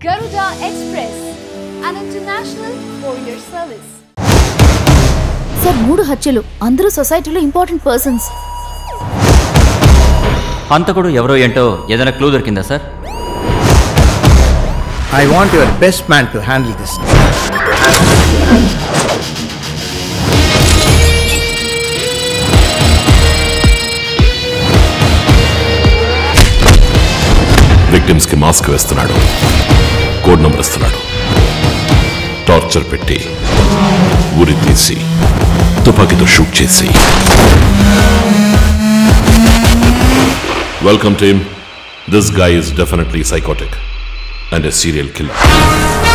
Garuda Express, an international courier service. Sir మూడు హత్యలు అందరూ సొసైటీలో ఇంపార్టెంట్ పర్సన్స్ హంతకుడు ఎవరో ఏంటో ఏదైనా క్లూ దొరికిందా sir I want your best man to handle this. Victims కి మాస్క్ వేస్తున్నాడు కోడ్ నంబర్ ఇస్తున్నాడు టార్చర్ పెట్టి ఉరి తీసి తుపాకీతో షూట్ చేసి welcome team this guy is definitely psychotic and a serial killer